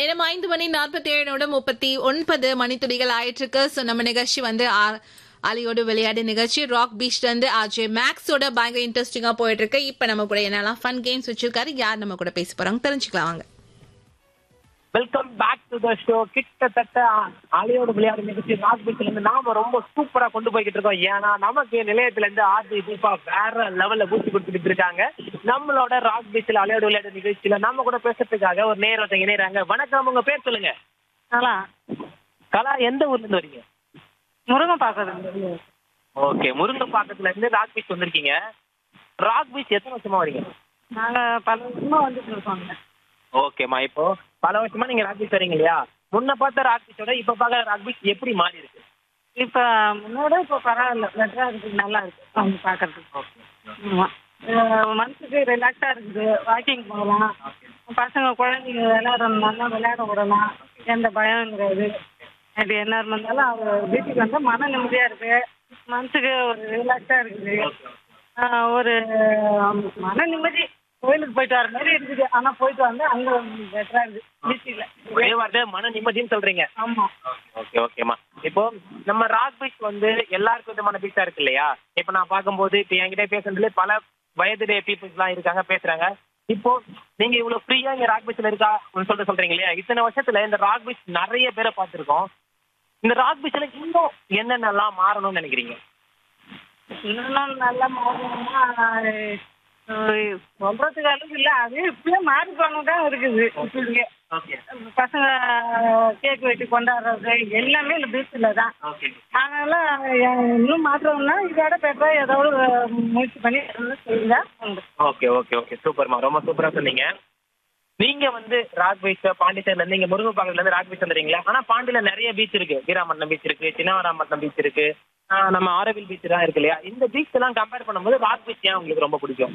நேரம் ஐந்து மணி நாற்பத்தி ஏழு நிமிடம் முப்பத்தி ஒன்பது மணித்துளிகள் ஆயிட்டு இருக்கு ஸோ நம்ம நிகழ்ச்சி வந்து ஆ- அலியோடு விளையாடு நிகழ்ச்சி ராக் பீச்ல இருந்து ஆர்ஜே மேக்ஸோட பயங்கர இன்ட்ரெஸ்டிங்கா போயிட்டு இருக்கு இப்ப நம்ம கூட என்னெல்லாம் ஃபன் கேம்ஸ் வச்சிருக்காரு யார் நம்ம கூட பேச போறாங்க தெரிஞ்சுக்கலாம் வாங்க welcome back to the show கிட்டத்தட்ட அலையோட விளையாடு நிகழ்ச்சி ராக் பீச்ல இருந்து நாம ரொம்ப சூப்பரா கொண்டு போய்கிட்டு இருக்கோம் ஏன்னா நமக்கு நிலையத்துல இருந்து ஆர்ஜி தீபா வேற லெவல்ல ஊசி கொடுத்துட்டு இருக்காங்க நம்மளோட ராக் பீச்ல அலையோட விளையாடு நிகழ்ச்சியில நம்ம கூட பேசுறதுக்காக ஒரு நேர் ஒருத்தங்க இணையறாங்க வணக்கம் உங்க பேர் சொல்லுங்க நல்லா கலா எந்த ஊர்ல இருந்து வரீங்க முருங்கை பார்க்கறது ஓகே முருங்கப்பாக்கத்துல இருந்து ராக் பீச் வந்திருக்கீங்க ராக் பீச் எத்தனை வருஷமா வரீங்க நாங்க பல வருஷமா வந்துட்டு இருக்கோங்க ஓகேம்மா இப்போ பல வருஷமா நீங்க ராக் பீச் வரீங்க இல்லையா முன்ன பார்த்த ராக் பீச்சோட இப்ப பார்க்க ராக் பீச் எப்படி மாறி இருக்கு இப்ப முன்னோட இப்ப பரவாயில்ல பெட்டரா இருக்கு நல்லா இருக்கு அவங்க பாக்குறதுக்கு ஆமா அஹ் மனசுக்கு ரிலாக்ஸா இருக்குது வாக்கிங் போகலாம் பசங்க குழந்தைங்க விளையாடணும் நல்லா விளையாட விடலாம் எந்த பயம் கிடையாது அப்படி என்ன இருந்தாலும் அவங்க வீட்டுக்கு வந்தா மன நிம்மதியா இருக்கு மனசுக்கு ஒரு ரிலாக்ஸா இருக்குது ஆஹ் ஒரு மன நிம்மதி கோயிலுக்கு போயிட்டு வர மாதிரி இருக்குது ஆனா போயிட்டு வந்து அங்க பெட்டரா இருக்கு பீச்சில் ஒரே வார்த்தை மன நிம்மதின்னு சொல்றீங்க ஆமா ஓகே ஓகேம்மா இப்போ நம்ம ராக் பீச் வந்து எல்லாருக்கும் விதமான பீச்சா இருக்கு இல்லையா இப்போ நான் பார்க்கும்போது இப்போ என்கிட்ட பேசுறதுல பல வயது பீப்புள்ஸ் எல்லாம் இருக்காங்க பேசுறாங்க இப்போ நீங்க இவ்வளவு ஃப்ரீயா இங்க ராக் பீச்ல இருக்கா சொல்லிட்டு சொல்றீங்க இல்லையா இத்தனை வருஷத்துல இந்த ராக் பீச் நிறைய பேரை பார்த்திருக்கோம் இந்த ராக் பீச்ல இன்னும் என்னென்னலாம் மாறணும்னு நினைக்கிறீங்க இன்னும் நல்லா மாறணும்னா அஹ், சொல்றதுக்கு அளவுக்கு இல்ல அது இப்பயே மாறி தான் இருக்குது இப்படியே ஓகே பசங்க கேக் வெட்டி கொண்டாடுறது எல்லாமே இந்த பீச்சில் தான் ஓகே அதனால அஹ், இன்னும் மாற்றம்னா இதோட பெட்டரா ஏதாவது முயற்சி பண்ணி செய்யுங்க உண்டு ஓகே ஓகே ஓகே சூப்பர்மா ரொம்ப சூப்பரா சொன்னீங்க நீங்க வந்து ராக் பீச் பாண்டிச்சேரில இருந்து இங்க முருகப்பாக்கத்துல இருந்து ராக் பீச் வந்துறீங்களா ஆனா பாண்டியில நிறைய பீச் இருக்கு வீராமட்டம் பீச் இருக்கு சின்னவராமட்டம் பீச் இருக்கு ஆஹ் நம்ம ஆரவில் பீச் தான் இருக்கு இல்லையா இந்த பீச் எல்லாம் கம்பேர் பண்ணும்போது ராக் பீச் ஏன் உங்களுக்கு ரொம்ப பிடிக்கும்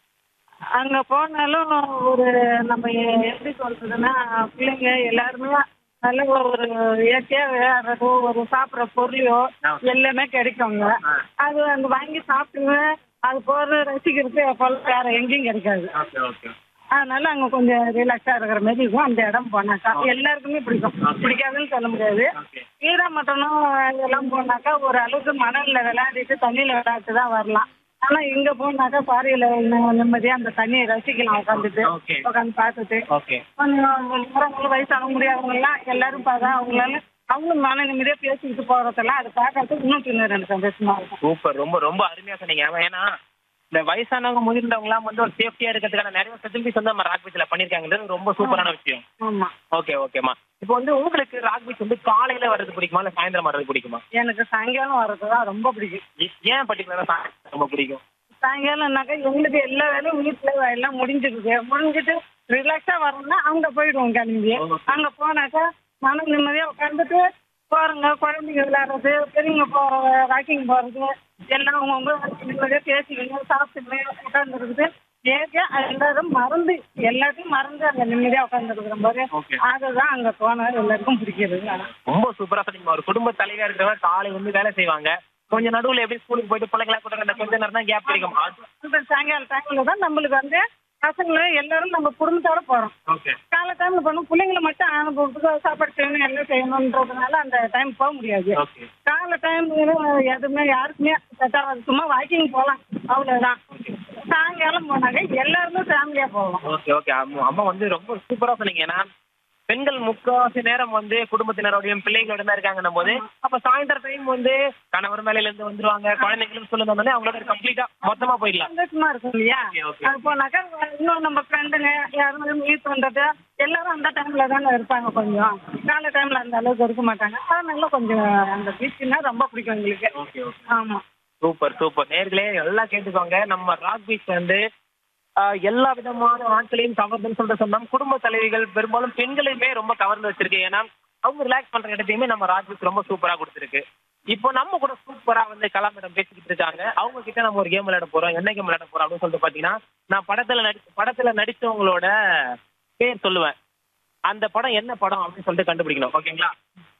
அங்க போனாலும் ஒரு நம்ம எப்படி சொல்றதுன்னா பிள்ளைங்க எல்லாருமே நல்ல ஒரு இயற்கையா விளையாடுறதோ ஒரு சாப்பிட்ற பொருளையோ எல்லாமே கிடைக்குங்க அது அங்க வாங்கி சாப்பிட்டுங்க அது போறது ரசிக்கிறது எப்போல்லாம் வேற எங்கேயும் கிடைக்காது ஓகே ஓகே அதனால அங்க கொஞ்சம் ரிலாக்ஸா இருக்கிற மாதிரி இருக்கும் அந்த இடம் போனாக்கா எல்லாருக்குமே பிடிக்கும் பிடிக்காதுன்னு சொல்ல முடியாது ஓகே ஈரமட்டனும் இதெல்லாம் போனாக்கா ஒரு அளவுக்கு மணல்ல விளையாடிட்டு தண்ணியில விளையாட்டு தான் வரலாம் ஆனா இங்க போனாக்கா பாறையில நி- நிம்மதியா அந்த தண்ணியை ரசிக்கலாம் உட்காந்துட்டு Okay. உட்காந்து பார்த்துட்டு ஓகே கொஞ்சம் முறவங்களும் வயசானவங்க முடியாதவங்க எல்லாம் எல்லாரும் பார்த்தா அவங்களால அவங்களும் மன நிம்மதியா பேசிக்கிட்டு போறதெல்லாம் அது பார்க்கறதுக்கு இன்னும் பின்னர் எனக்கு சந்தோஷமா இருக்கும் சூப்பர் ரொம்ப ரொம்ப அருமையா சொன்னீங்க ஆமா, ஏன்னா இந்த வயசானவங்க முதிர்ந்தவங்க எல்லாம் வந்து ஒரு சேஃப்டியா இருக்கிறதுக்கான நிறைய ஃபெசிலிட்டிஸ் வந்து நம்ம ராக் பீச்ல பண்ணிருக்காங்கிறது ரொம்ப சூப்பரான விஷயம் ஆமா ஓகே ஓகேம்மா இப்போ வந்து உங்களுக்கு ராக் பீச் வந்து காலையில வர்றது பிடிக்குமா இல்ல சாயந்தரம் வர்றது பிடிக்குமா எனக்கு சாயங்காலம் வர்றதுதான் ரொம்ப பிடிக்கும் ஏன் பர்டிகுலரா சாயந்தரம் ரொம்ப பிடிக்கும் சாயங்காலம்னாக்கா எங்களுக்கு எல்லா வேலையும் வீட்டுல எல்லாம் முடிஞ்சிருக்கு முடிஞ்சிட்டு ரிலாக்ஸா வரணும்னா அங்க போயிடுவோம் கிளம்பி அங்க போனாக்கா மன நிம்மதியா உட்காந்துட்டு போறங்க குழந்தைங்க விளையாடுறது பெரியவங்க போ வாக்கிங் போறது எல்லாம் அவங்கவுங்க நிம்மதியா பேசிக்கணும் சாப்பிட்டுக்கணும் உட்காந்துருக்குது ஏற்கே எல்லாரும் மறந்து எல்லாத்தையும் மறந்து அங்க நிம்மதியா உட்காந்துருக்கிற போது Okay. அதுதான் அங்க போனா எல்லாருக்கும் பிடிக்கிறது ரொம்ப சூப்பரா சொன்னீங்க ஒரு குடும்ப தலைவியா இருக்கிறவங்க காலை வந்து வேலை செய்வாங்க கொஞ்ச நடுவுல எப்படி ஸ்கூலுக்கு போயிட்டு பிள்ளைங்களா கூட அந்த கொஞ்ச நேரம் தான் கேப் கிடைக்கும் அந்த சாயங்கால டைம்ல தான் நம்மளுக்கு வந்து பசங்களும் எல்லாரும் நம்ம குடும்பத்தோட போறோம் ஓகே காலை டைம்ல பண்ணும் பிள்ளைங்களை மட்டும் அனுபவத்துக்கு சாப்பாடு செய்யணும் எல்லாம் செய்யணுன்றதுனால அந்த டைம் போக முடியாது ஓகே காலை டைம் எதுவுமே யாருக்குமே செட் ஆகாது சும்மா வாக்கிங் போகலாம் அவ்வளவுதான் சாயங்காலம் போனாங்க எல்லாருமே ஃபேமிலியா போகலாம் ஓகே ஓகே அம்மா அம்மா வந்து ரொம்ப சூப்பரா சொன்னீங்க ஏன்னா பெண்கள் முக்காவாசி நேரம் வந்து குடும்பத்தினரோடையும் பிள்ளைகளோட தான் இருக்காங்கன்னும் போது அப்ப சாயந்தரம் டைம் வந்து கணவர் மேலையில இருந்து வந்துருவாங்க குழந்தைங்களும் சொல்லுங்க வந்து அவங்களோட கம்ப்ளீட்டா மொத்தமா போயிடலாம் சந்தோஷமா இருக்கும் இல்லையா Okay, okay. அது போனாக்கா இன்னும் நம்ம ஃப்ரெண்டுங்க யாரும் மீட் பண்றது எல்லாரும் அந்த டைம்ல தானே இருப்பாங்க கொஞ்சம் காலை டைம்ல அந்த அளவுக்கு இருக்க மாட்டாங்க அதனால கொஞ்சம் அந்த பீச்சுன்னா ரொம்ப பிடிக்கும் எங்களுக்கு ஓகே ஓகே ஆமா சூப்பர் சூப்பர் நேர்களே எல்லாம் கேட்டுக்கோங்க நம்ம ராக் பீச் வந்து ஆஹ், எல்லா விதமான ஆட்களையும் கவர்ந்துன்னு சொல்லிட்டு சொன்னோம் குடும்ப தலைவிகள் பெரும்பாலும் பெண்களையுமே ரொம்ப கவர்ந்து வச்சிருக்கு ஏன்னா அவங்க ரிலாக்ஸ் பண்ற இடத்தையுமே நம்ம ராக் பீச் ரொம்ப சூப்பரா கொடுத்துருக்கு இப்போ நம்ம கூட சூப்பரா வந்து கலாமிடம் பேசிக்கிட்டு இருக்காங்க அவங்க கிட்ட நம்ம ஒரு கேம் விளையாட போறோம் என்ன கேம் விளையாட போறோம் அப்படின்னு சொல்லிட்டு பாத்தீங்கன்னா நான் படத்துல நடி படத்துல நடிச்சவங்களோட பேர் சொல்லுவேன் அந்த படம் என்ன படம் அப்படின்னு சொல்லிட்டு கண்டுபிடிக்கணும் ஓகேங்களா